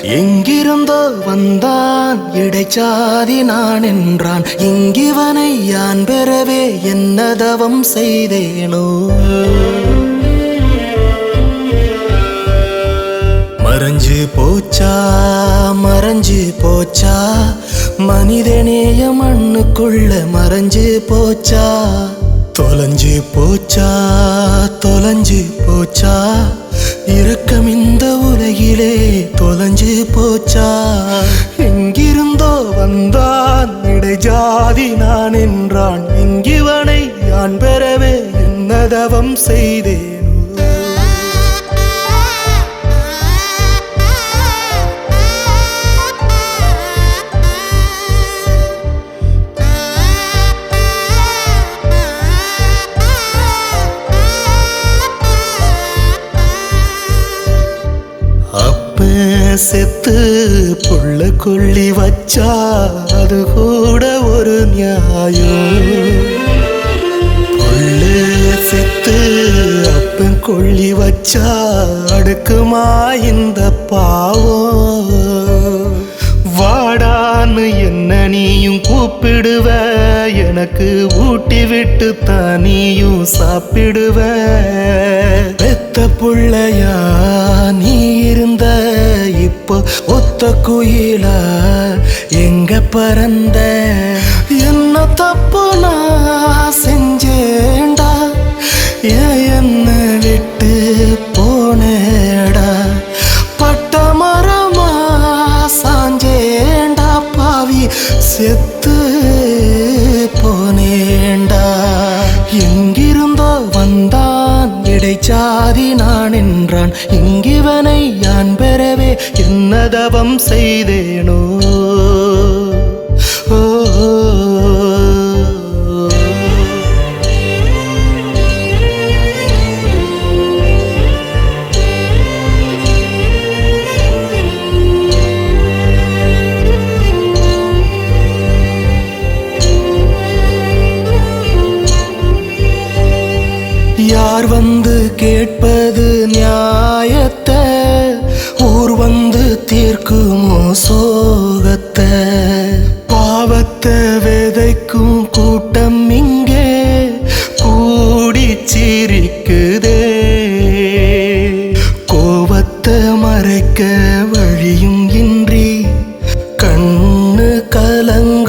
எங்கிருந்தோ வந்தான் இடைச்சாதி நான் என்றான் இங்கிவனை யான் பெறவே என்ன தவம் செய்தேனோ மறைஞ்சு போச்சா மறைஞ்சு போச்சா மனிதநேய மண்ணுக்குள்ள மறைஞ்சு போச்சா தொலைஞ்சு போச்சா தொலைஞ்சு போச்சா இரக்கம் இந்த உலகிலே தொலைஞ்சு போச்சா எங்கிருந்தோ வந்தான் இடைஜாதி நான் என்றான் இங்கிவனை யான் பெறவே என்ன தவம் செய்தேனோ அப்ப செத்து புள்ள கொள்ளி வச்சா அது கூட ஒரு நியாயம் புள்ள செத்து அப்பன் கொள்ளி வச்சா அடுக்குமா இந்த பாவம் வாடான்னு என்ன நீயும் கூப்பிடுவ எனக்கு ஊட்டி விட்டு தனியும் சாப்பிடுவ பெத்த புள்ளையா நீ இருந்த இப்போ ஒத்த குயில எங்க பறந்த என்ன தப்பு நான் செஞ்சேன்டா ஏன் என்ன விட்டு போனேடா பட்ட மரமா சாஞ்சேண்டா பாவி செத்து போனேண்டா எங்கிருந்தோ வந்தான் இடைச்சாதி நான் என்றான் இங்கிவனை யான் பெறவே என்ன தவம் செய்தேனோ ஓ, ஓ, ஓ. யார் வந்து கேட்பது நியாயத்தை ஊர் வந்து தீர்க்குமோ சோகத்தை பாவத்தை விதைக்கும் கூட்டம் இங்கே கூடி சிரிக்குதே கோவத்தை மறைக்க வழியும் இன்றி கண்ணு கலங்க